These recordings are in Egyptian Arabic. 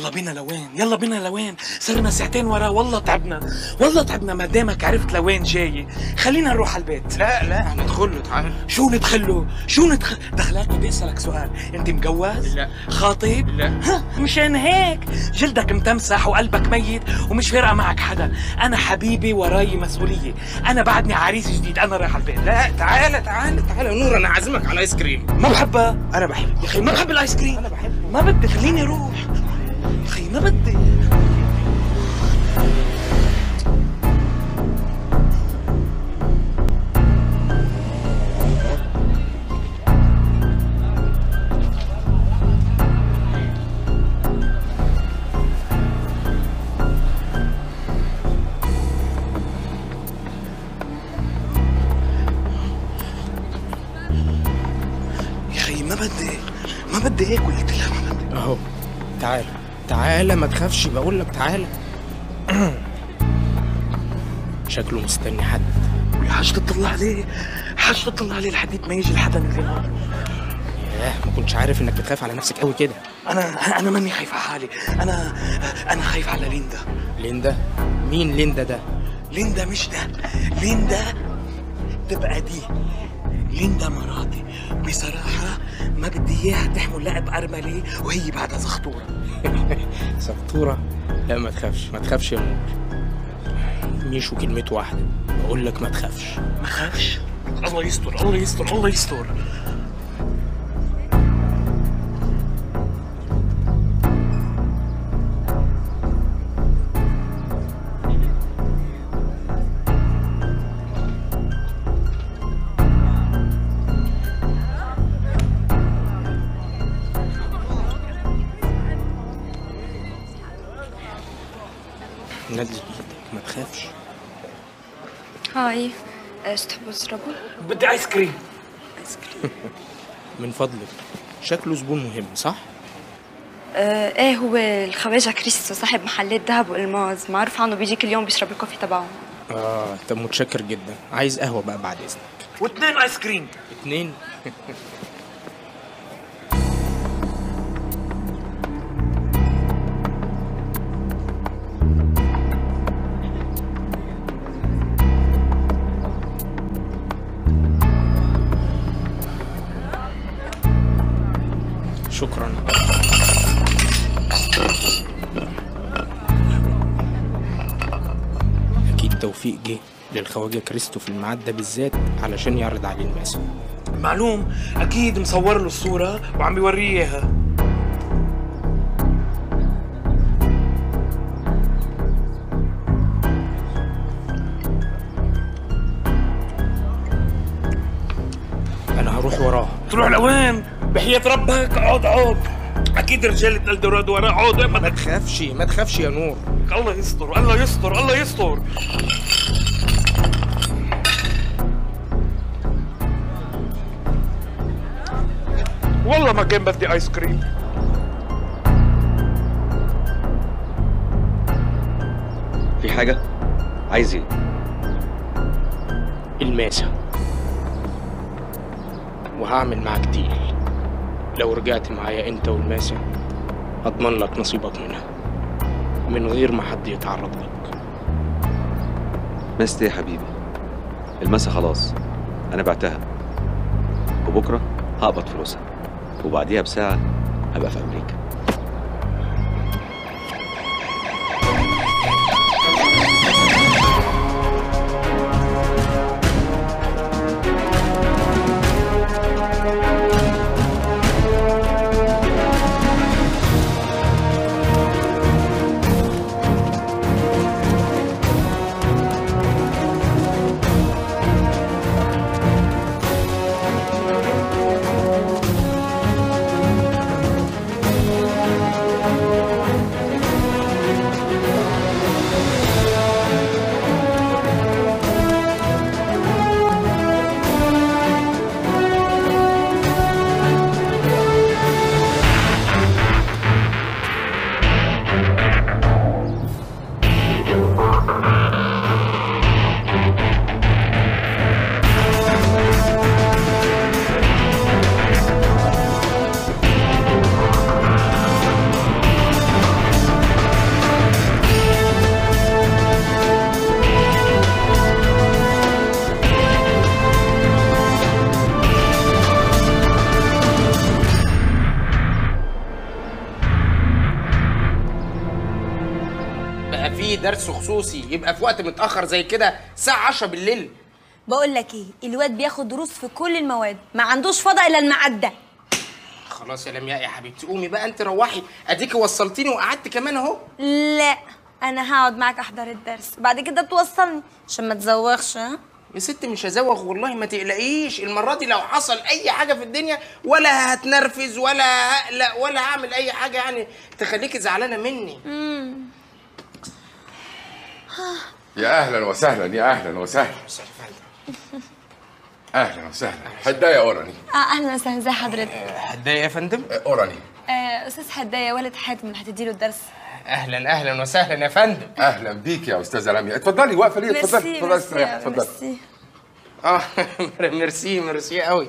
يلا بينا لوين يلا بينا لوين صرنا ساعتين وراه والله تعبنا والله تعبنا ما دامك عرفت لوين جاي خلينا نروح على البيت لا لا ندخل له تعال شو ندخله شو ندخل دخلاكي بدي اسالك سؤال انت مجوز لا. خاطب لا. ها مشان هيك جلدك متمسح وقلبك ميت ومش فارقه معك حدا انا حبيبي وراي مسؤوليه انا بعدني عريس جديد انا رايح على البيت لا تعال تعال تعال يا نور انا عازمك على ايس كريم ما بحبها انا بحب يا اخي ما بحب الايس كريم انا بحبه ما بدي خليني اروح يا اخي ما بدي يا اخي ما بدي ما بدي هيك قلت لها ما بدي اهو تعال تعال ما تخافش بقول لك تعال شكله مستني حد يا حاج تطلع عليه حاج تطلع عليه لحد ما يجي الحدا اللي هون ياه ما كنتش عارف انك بتخاف على نفسك قوي كده انا انا ماني خايف على حالي انا انا خايف على ليندا ليندا مين ليندا ده ليندا مش ده ليندا تبقى دي ليندا مراتي بصراحة ما بدي اياها تحمل لقب أرملة وهي بعدها زخطورة سبطورة لا ما تخافش ما تخافش يا نور ميشو كلمته واحدة بقول لك ما تخافش ما خافش الله يستر الله يستر الله يستر نزل ايدك ما تخافش هاي ايش تحبوا تشربوا؟ بدي آيس كريم ايس كريم من فضلك شكله زبون مهم صح؟ آه ايه هو الخواجة كريستو صاحب محلات ذهب والماس معروف عنه بيجي كل يوم بيشرب الكوفي تبعه اه طب متشكر جدا عايز قهوة بقى بعد اذنك واثنين آيس كريم اتنين شكرا اكيد توفيق جه للخواجه كريستو في الميعاد ده بالذات علشان يعرض عليه الماسة معلوم أكيد مصور له الصورة وعم بيوريه إياها انا هروح وراه تروح لوين؟ بحياة ربك اقعد اقعد أكيد رجالة الدوراد وراه اقعد ما ما تخافش ما تخافش يا نور الله يستر الله يستر الله يستر والله ما كان بدي ايس كريم في حاجة؟ عايز ايه؟ الماسة وهعمل معاك ديل لو رجعت معايا انت والماسة هضمن لك نصيبك منها من غير ما حد يتعرض لك مست ايه يا حبيبي؟ المسا خلاص انا بعتها وبكرة هقبض فلوسها وبعديها بساعة هبقى في امريكا درس خصوصي يبقى في وقت متاخر زي كده الساعه 10 بالليل بقول لك ايه الواد بياخد دروس في كل المواد ما عندوش فضا الا الميعاد ده خلاص يا لمياء يا حبيبتي قومي بقى انت روحي اديكي وصلتيني وقعدت كمان اهو لا انا هقعد معاك احضر الدرس وبعد كده توصلني عشان ما تزوغش ها يا ست مش هزوغ والله ما تقلقيش المره دي لو حصل اي حاجه في الدنيا ولا هتنرفز ولا هقلق ولا هعمل اي حاجه يعني تخليكي زعلانه مني يا اهلا وسهلا يا اهلا وسهلا اهلا وسهلا حدايه اوراني اه اهلا وسهلا ازي حضرتك هتضايق يا فندم اوراني آه استاذ حدايه والد حاتم اللي هتديله الدرس اهلا اهلا وسهلا يا فندم اهلا بيك يا استاذه لميا اتفضلي واقفه ليه اتفضلي ميرسي اتفضلي ميرسي استريحي يا- اتفضلي ميرسي. اه ميرسي ميرسي قوي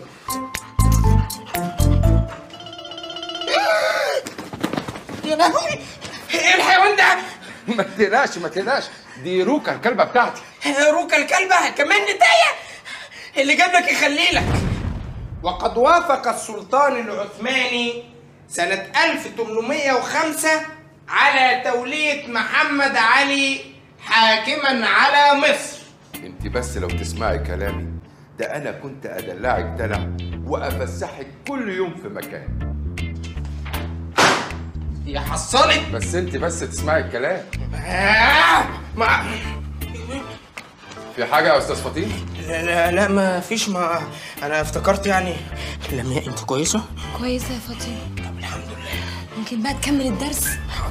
يا لهوي ايه الحيوان ده؟ ما تقلقش ما تقلقش دي روكا الكلبه بتاعتي روكا الكلبة كمان نداية اللي جاب لك يخلي لك وقد وافق السلطان العثماني سنة 1805 على تولية محمد علي حاكما على مصر انت بس لو تسمعي كلامي ده انا كنت ادلعك دلع وافسحك كل يوم في مكان يا حصلت بس انت بس تسمعي الكلام آه ما في حاجه يا استاذ فطين لا لا لا ما فيش ما انا افتكرت يعني لمياء انت كويسة؟ كويسه يا فاطمه طب الحمد لله ممكن بقى تكمل الدرس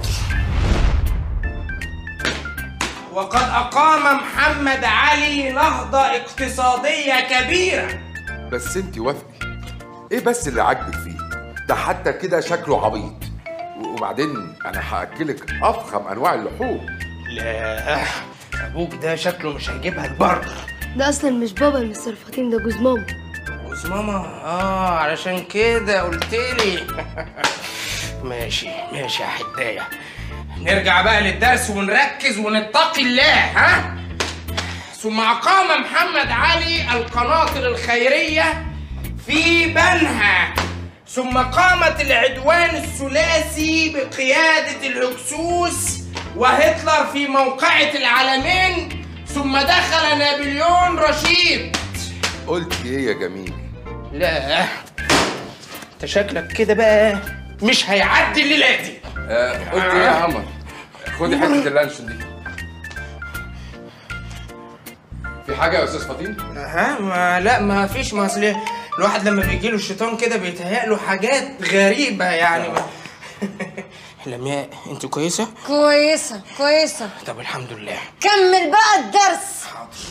وقد أقام محمد علي نهضة اقتصادية كبيرة بس انت وافقي ايه بس اللي عاجبك فيه ده حتى كده شكله عبيط وبعدين انا هاكلك افخم انواع اللحوم لا أبوك ده شكله مش هيجيبها البر ده اصلا مش بابا المستر فاطين ده جوز ماما جوز ماما اه علشان كده قلت لي ماشي ماشي يا حدايه نرجع بقى للدرس ونركز ونتقي الله ها ثم أقام محمد علي القناطر الخيرية في بنها ثم قامت العدوان الثلاثي بقيادة الهكسوس وهتلر في موقعة العلمين ثم دخل نابليون رشيد قلت ايه يا جميل لا انت شكلك كده بقى مش هيعدي الليله دي آه قلت ايه يا عمر خدي حته اللانشون دي في حاجه يا استاذ فطين ها ما لا ما فيش ما اصل الواحد لما بيجي له الشيطان كده بيتهيأ له حاجات غريبه يعني ما... لمياء انت كويسه كويسه كويسه طب الحمد لله كمل بقى الدرس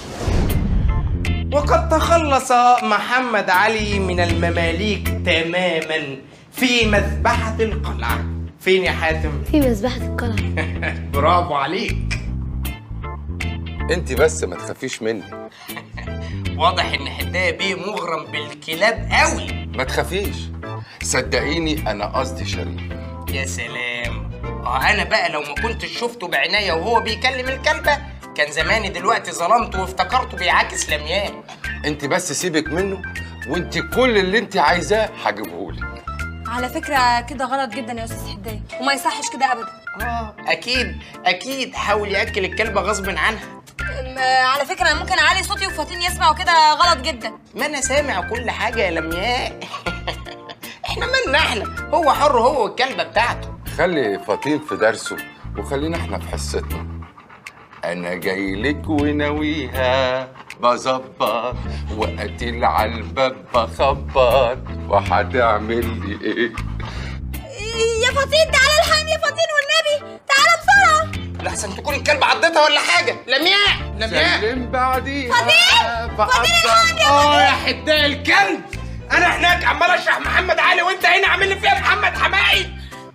وقد تخلص محمد علي من المماليك تماما في مذبحه القلعه فين يا حاتم في مذبحة القلعة برافو عليك انت بس ما تخافيش مني واضح ان حدايه بيه مغرم بالكلاب قوي ما تخافيش صدقيني انا قصدي شريف يا سلام اه انا بقى لو ما كنتش شفته بعناية وهو بيكلم الكلبة كان زماني دلوقتي ظلمته وافتكرته بيعاكس لمياء انت بس سيبك منه وانت كل اللي انت عايزاه هجيبهولك على فكره كده غلط جدا يا استاذ حدايه وما يصحش كده ابدا اه اكيد اكيد حاول ياكل الكلبة غصب عنها أم، على فكره انا ممكن اعلي صوتي وفاطين يسمعوا كده غلط جدا ما انا سامع كل حاجة يا لمياء احنا مالنا احنا هو حر هو والكلبة بتاعته خلي فطين في درسه وخلينا احنا في حصتنا انا جاي لك وناويها بظبط وقتل على الباب بخبط وهتعمل لي ايه يا فاطين تعالى الحقني يا فاطين والنبي تعالى بسرعه لحسن تكون الكلبة عضتها ولا حاجة لمياء لمياء سلم بعديها فطين! فطين اه يا حداء الكلب انا هناك عمال اشرح محمد علي وانت هنا عامل لي فيها محمد حماقي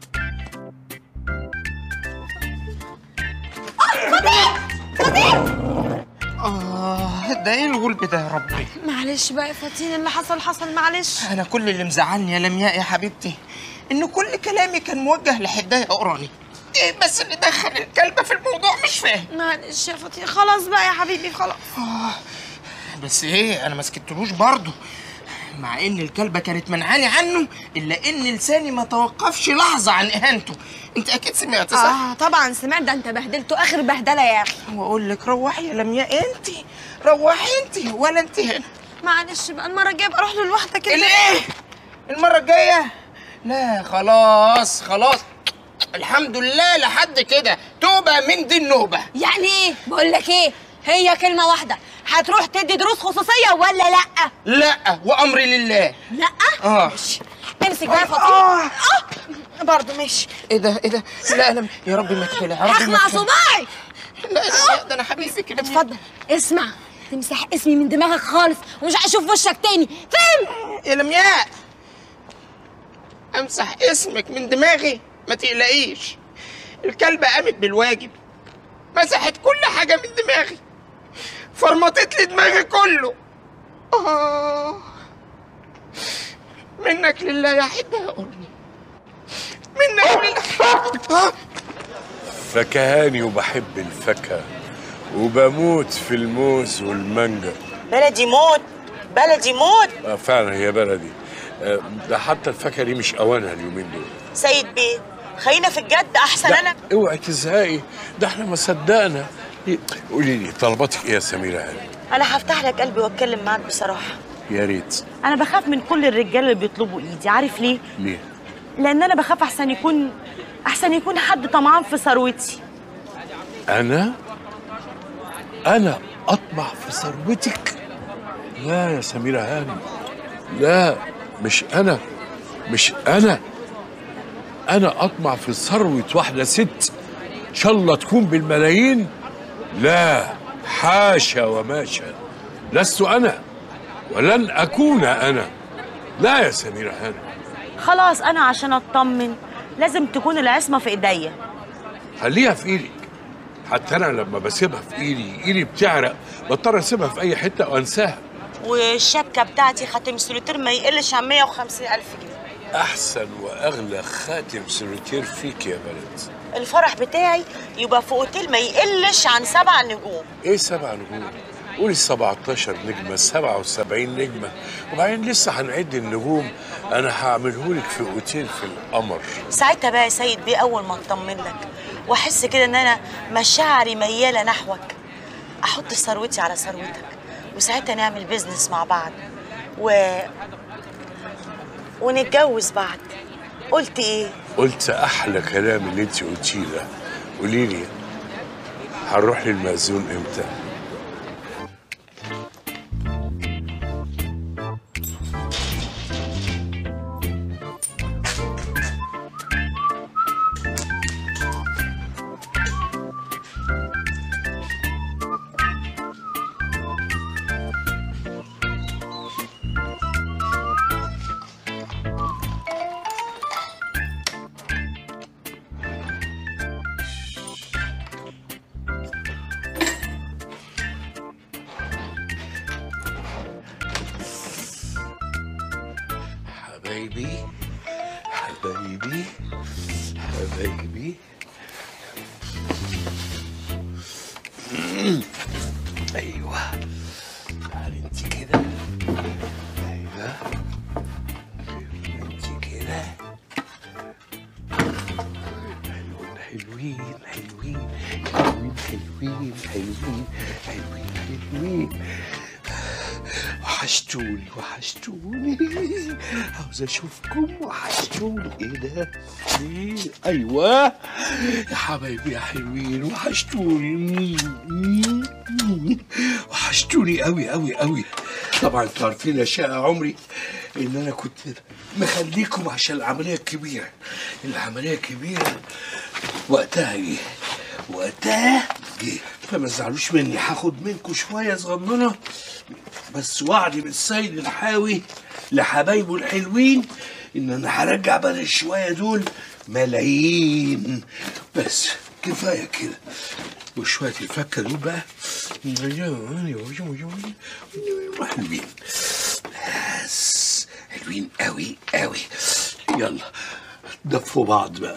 اه ده ايه الغلب ده يا ربي معلش بقى يا فاطين اللي حصل حصل معلش انا كل اللي مزعلني يا لمياء يا حبيبتي ان كل كلامي كان موجه لحداية اقراني ايه بس اللي دخل الكلبة في الموضوع مش فاهم معلش يا فاطين خلاص بقى يا حبيبي خلاص بس ايه انا ما سكتلوش برضه مع ان الكلبه كانت منعاني عنه الا ان لساني ما توقفش لحظه عن اهانته انت اكيد سمعت صح اه طبعا سمعت ده انت بهدلته اخر بهدله يا اخي واقول لك روحي يا لمياء انت روحي انت ولا انت هنا معلش بقى المره الجايه ابقى اروح له لوحدك انت الايه المره الجايه لا خلاص خلاص الحمد لله لحد كده توبه من دي النوبه يعني ايه بقول لك ايه هي كلمه واحده هتروح تدي دروس خصوصيه ولا لا لا وامري لله لا اه امسك بقى يا فاطمه آه. اه برضه ماشي ايه ده ايه ده لا لا يا رب ما تقفلها يا رب ما هخلع تقفلها. صباعي لا لا ده انا حبيبك يا لمياء. اتفضل اسمع تمسح اسمي من دماغك خالص ومش هشوف وشك تاني فاهم يا لمياء امسح اسمك من دماغي ما تقلقيش الكلبة قامت بالواجب مسحت كل حاجة من دماغي فرمطت لي دماغي كله آه منك لله يا حبة يا أمي منك لله آه. فكهاني وبحب الفاكهة وبموت في الموز والمانجا بلدي موت بلدي موت آه، فعلا هي بلدي آه، ده حتى الفاكهة دي مش أوانها اليومين دول سيد بيه خلينا في الجد احسن لا انا اوعي تزهقي ده احنا ما صدقنا قولي لي طلباتك ايه يا سميرة هاني انا هفتح لك قلبي واتكلم معاك بصراحه يا ريت انا بخاف من كل الرجاله اللي بيطلبوا ايدي عارف ليه ليه لان انا بخاف احسن يكون احسن يكون حد طمعان في ثروتي أنا أنا أطمع في ثروتك لا يا سميرة هاني لا مش أنا مش أنا أنا أطمع في ثروة واحدة ست إن شاء الله تكون بالملايين لا حاشا وماشا لست أنا ولن أكون أنا لا يا سميرة هاني خلاص انا عشان اطمن لازم تكون العصمه في ايديا خليها في ايدك حتى انا لما بسيبها في ايدي ايدي بتعرق بضطر اسيبها في اي حته وانساها والشبكه بتاعتي خاتم سوليتير ما يقلش عن 150 الف جنيه احسن واغلى خاتم سوليتير فيك يا بلد الفرح بتاعي يبقى في اوتيل ما يقلش عن سبع نجوم ايه سبع نجوم قولي 17 نجمه 77 نجمه وبعدين لسه هنعد النجوم انا هعملهولك في اوتيل في القمر ساعتها بقى يا سيد بيه اول ما اطمن لك واحس كده ان انا مشاعري مياله نحوك احط ثروتي على ثروتك وساعتها نعمل بيزنس مع بعض و ونتجوز بعد قلت ايه قلت احلى كلام اللي انت قلتيه ده قولي لي هنروح للمأذون امتى حبايبي حبايبي حبايبي مم. ايوه تعالي انت كده ايوه انت كده حلوين حلوين حلوين حلوين حلوين حلوين حلوين حلوين وحشتوني وحشتوني عاوز اشوفكم وحشتوني ايه ده ايه ايوه يا حبايبي يا حلوين وحشتوني وحشتوني قوي قوي قوي طبعا انتوا عارفين يا شقة عمري ان انا كنت مخليكم عشان العمليه الكبيره العمليه الكبيره وقتها جه وقتها جه فما تزعلوش مني هاخد منكم شويه صغننه بس وعدي بالسيد الحاوي لحبايبه الحلوين ان انا هرجع بدل الشويه دول ملايين بس كفايه كده وشويه الفكه دول بقى حلوين بس حلوين قوي قوي يلا دفوا بعض بقى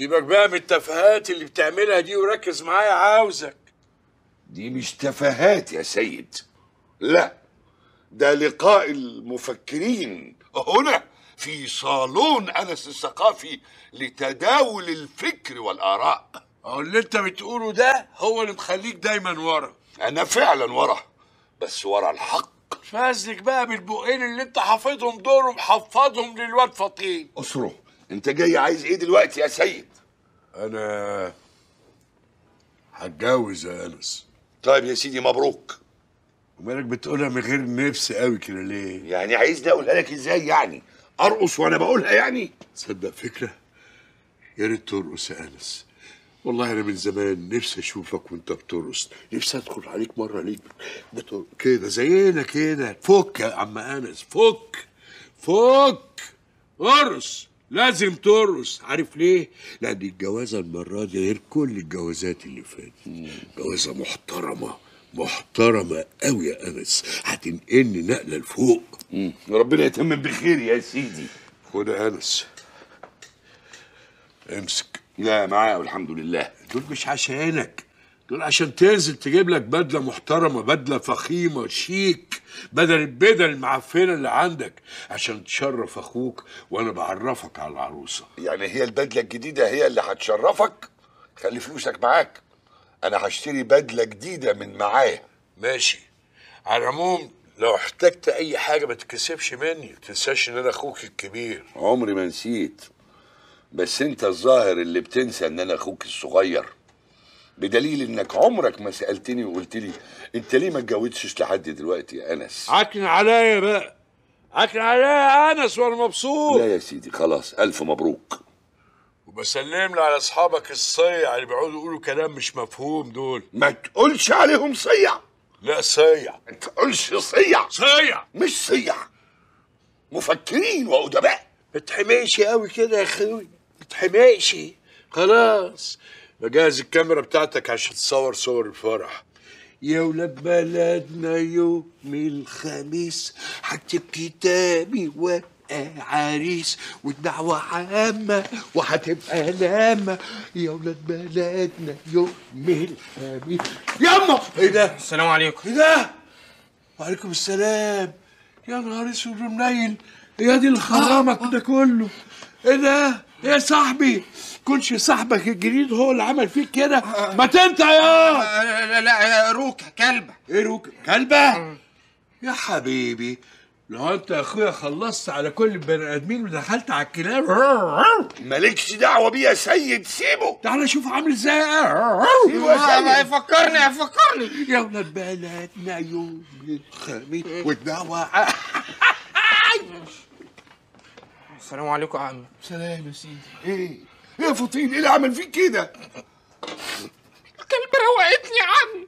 سيبك بقى من التفاهات اللي بتعملها دي وركز معايا عاوزك دي مش تفاهات يا سيد لا ده لقاء المفكرين هنا في صالون انس الثقافي لتداول الفكر والاراء اهو اللي انت بتقوله ده هو اللي مخليك دايما ورا انا فعلا ورا بس ورا الحق فازلك بقى بالبقين اللي انت حافظهم دول ومحفظهم للواد فطين اسره انت جاي عايز ايه دلوقتي يا سيد انا هتجوز يا انس طيب يا سيدي مبروك ومالك بتقولها من غير نفس قوي كده ليه يعني عايزني اقولها لك ازاي يعني ارقص وانا بقولها يعني تصدق فكره يا ريت ترقص يا انس والله انا من زمان نفسي اشوفك وانت بترقص نفسي ادخل عليك مره ليك بتر... كده زينا كده فك يا عم انس فك فك ارقص لازم ترقص عارف ليه؟ لأن الجوازة المرة دي غير كل الجوازات اللي فاتت جوازة محترمة محترمة قوي يا أنس هتنقلني نقلة لفوق ربنا يتمم بخير يا سيدي خد يا أنس امسك لا معايا والحمد لله دول مش عشانك دول عشان تنزل تجيب لك بدلة محترمة بدلة فخيمة شيك بدل البدل المعفنة اللي عندك عشان تشرف أخوك وأنا بعرفك على العروسة يعني هي البدله الجديده هي اللي هتشرفك خلي فلوسك معاك انا هشتري بدله جديده من معايا ماشي على العموم لو احتجت أي حاجة ما تتكسفش مني ما تنساش إن أنا أخوك الكبير عمري ما نسيت بس انت الظاهر اللي بتنسى ان انا اخوك الصغير بدليل انك عمرك ما سالتني وقلت لي انت ليه ما اتجوزتش لحد دلوقتي يا انس عكن عليا بقى عكن عليا يا أنس وأنا مبسوط لا يا سيدي خلاص الف مبروك وبسلم لي على أصحابك الصيع اللي بيقعدوا يقولوا كلام مش مفهوم دول ما تقولش عليهم صيع لا صيع ما تقولش صيع صيع مش صيع مفكرين وادباء ما تحميش قوي كده يا اخوي ما تحميش خلاص بجهز الكاميرا بتاعتك عشان تصور صور الفرح يا ولاد بلدنا يوم الخميس هكتب كتابي وابقى عريس والدعوة عامة وهتبقى لامة يا ولاد بلدنا يوم الخميس ياما ايه ده؟ السلام عليكم ايه ده؟ وعليكم السلام يا نهار اسود ومنيل يا دي الخرامك ده كله ايه ده؟ ايه يا صاحبي؟ كلش صاحبك الجديد هو اللي عمل فيك كده ما تنت يا لا لا روكا كلبة ايه روك كلبة يا حبيبي لو انت يا اخويا خلصت على كل البني ادمين ودخلت على الكلاب مالكش دعوه بيه يا سيد سيبه تعالى شوف عامل ازاي سيبه يا سيد فكرني فكرني يا ولاد بلدنا يوم الخميس والدعوة السلام عليكم يا عم سلام يا سيدي ايه ايه يا فطين ايه اللي عمل فيك كده الكلبة روقتني يا عم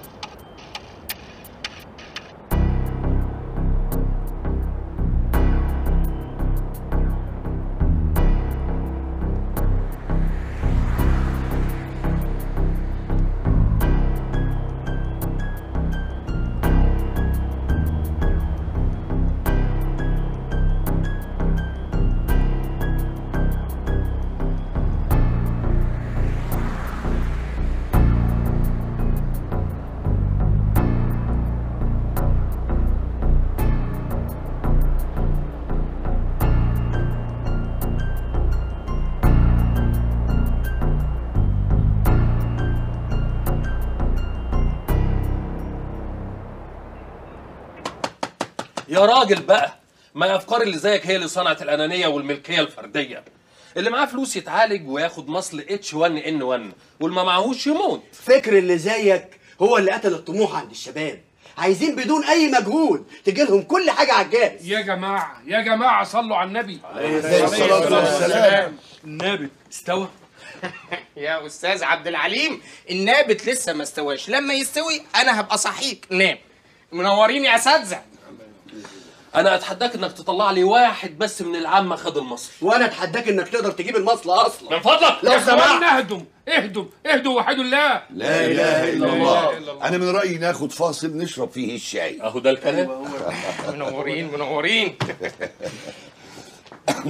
يا راجل بقى ما الافكار اللي زيك هي اللي صنعت الانانيه والملكيه الفرديه اللي معاه فلوس يتعالج وياخد مصل اتش 1 ان 1 واللي ما معهوش يموت فكر اللي زيك هو اللي قتل الطموح عند الشباب عايزين بدون اي مجهود تجيلهم كل حاجه على الجاهز يا جماعة يا جماعة صلوا على النبي عليه الصلاة والسلام. النبي استوى يا استاذ عبد العليم النابت لسه ما استواش لما يستوي انا هبقى صحيك نام منورين يا اساتذه انا اتحداك انك تطلع لي واحد بس من العامه خد المصل وانا اتحداك انك تقدر تجيب المصل اصلا من فضلك لو يا سمحت اخوانا اهدوا اهدوا اهدوا وحدوا الله لا اله الا الله انا من رايي ناخد فاصل نشرب فيه الشاي اهو ده الكلام منورين منورين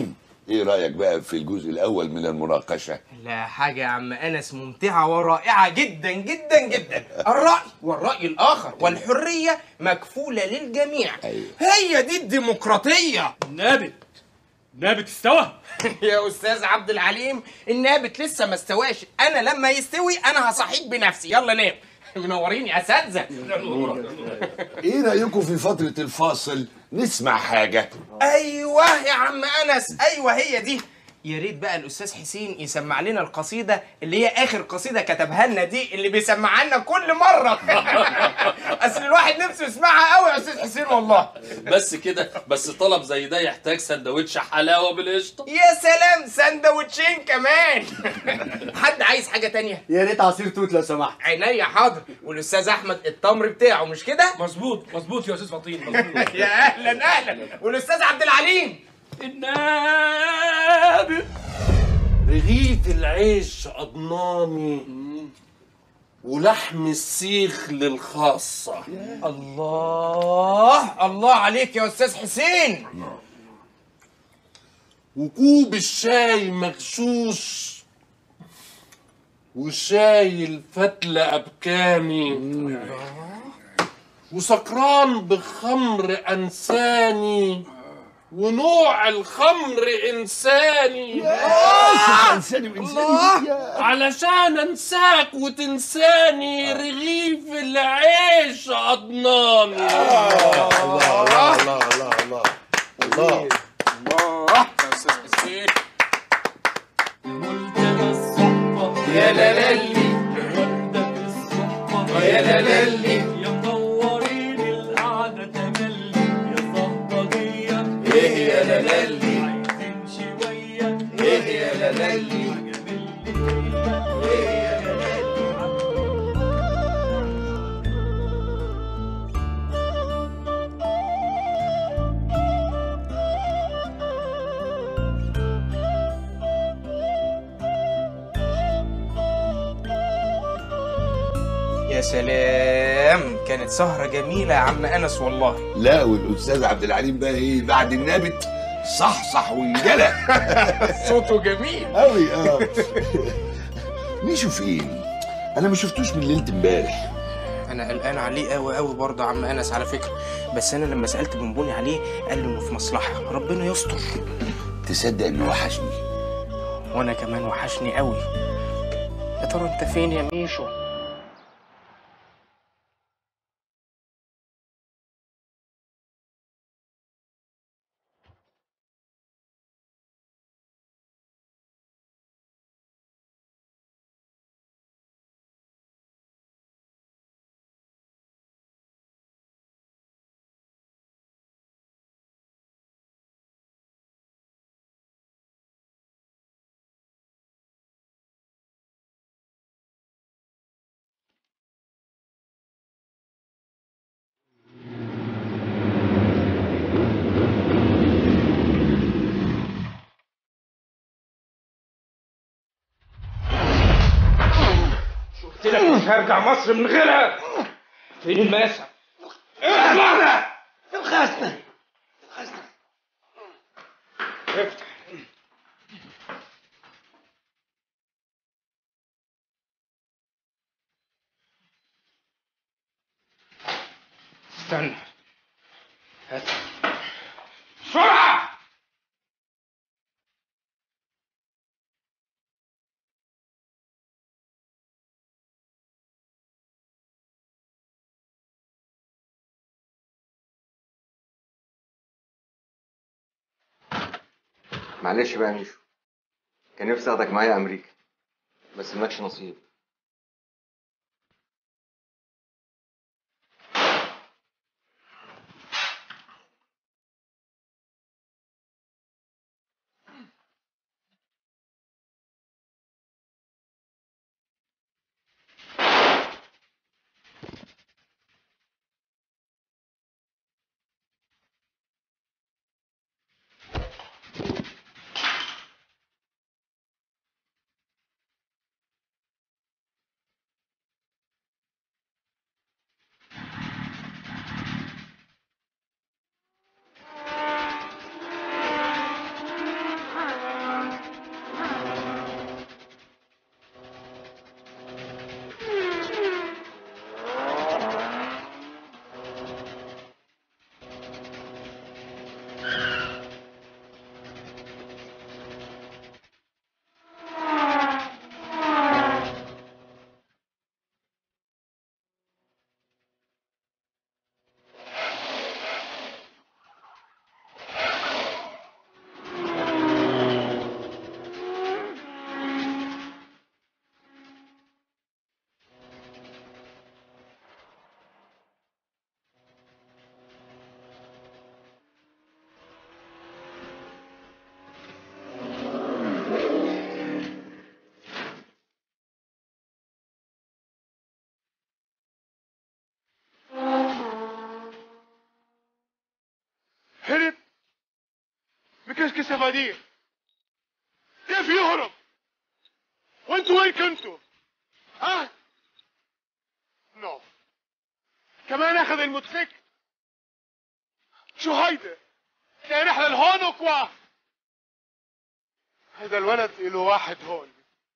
ايه رايك بقى في الجزء الاول من المناقشه لا حاجة يا عم أنس ممتعة ورائعة جدا جدا جدا الرأي والرأي الآخر والحرية مكفولة للجميع هي دي الديمقراطية نابت نابت استوى يا أستاذ عبد العليم النابت لسه ما استواش أنا لما يستوي أنا هصحيك بنفسي يلا نام منورين يا أساتذة ايه رايكم في فتره الفاصل نسمع حاجه ايوه يا عم انس ايوه هي دي يا ريت بقى الاستاذ حسين يسمع لنا القصيده اللي هي اخر قصيده كتبها لنا دي اللي بيسمعها لنا كل مره اصل الواحد نفسه يسمعها قوي يا استاذ حسين والله بس كده بس طلب زي ده يحتاج سندوتش حلاوه بالقشطه يا سلام سندوتشين كمان حد عايز حاجه تانية يا ريت عصير توت لو سمحت عينيا حاضر والاستاذ احمد التمر بتاعه مش كده مظبوط مظبوط يا استاذ فطين مظبوط يا اهلا اهلا والاستاذ عبد العليم النابت رغيف العيش أضناني ولحم السيخ للخاصة الله الله عليك يا استاذ حسين وكوب الشاي مغشوش وشاي الفتلة أبكاني وسكران بخمر أنساني ونوع الخمر إنساني انساني الله علشان أنساك وتنساني رغيف العيش أضناني الله الله الله الله الله الله يا استاذ حسين يا لالي يا لالي يا مدورين القعدة تملي يا صهبجية إيه يا لالي عايزين شوية إيه يا لالي يا سلام كانت سهرة جميلة يا عم أنس والله لا والاستاذ عبد العليم بقى ايه بعد النابت صح صح وانجلى صوته جميل قوي اه ميشو فين انا ما شفتوش من ليله امبارح أنا قلقان عليه قوي قوي برضه يا عم أنس على فكرة بس أنا لما سألت بنبوني عليه قال لي إنه في مصلحة ربنا يستر تصدق انه وحشني وأنا كمان وحشني قوي يا ترى أنت فين يا ميشو قلت لك مش هرجع مصر من غيرها فين الماسة؟ اطلعنا في الخزنة الخزنة افتح استنى هات بسرعة معلش بقى يا ميشو كان نفسي اخدك معايا امريكا بس مالكش نصيب كيف كيف سفاديه كيف يهرب وانتوا وين كنتوا ها نو كمان اخذ الموتوسيكل شو هيدا كان احنا لهون وكوا هذا الولد له واحد هون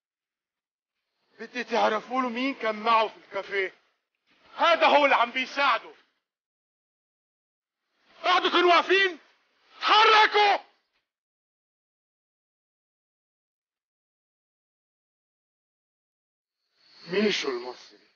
بدي تعرفوا له مين كان معه في الكافيه هذا هو اللي عم بيساعده بعدكم واقفين تحركوا ميشو المصري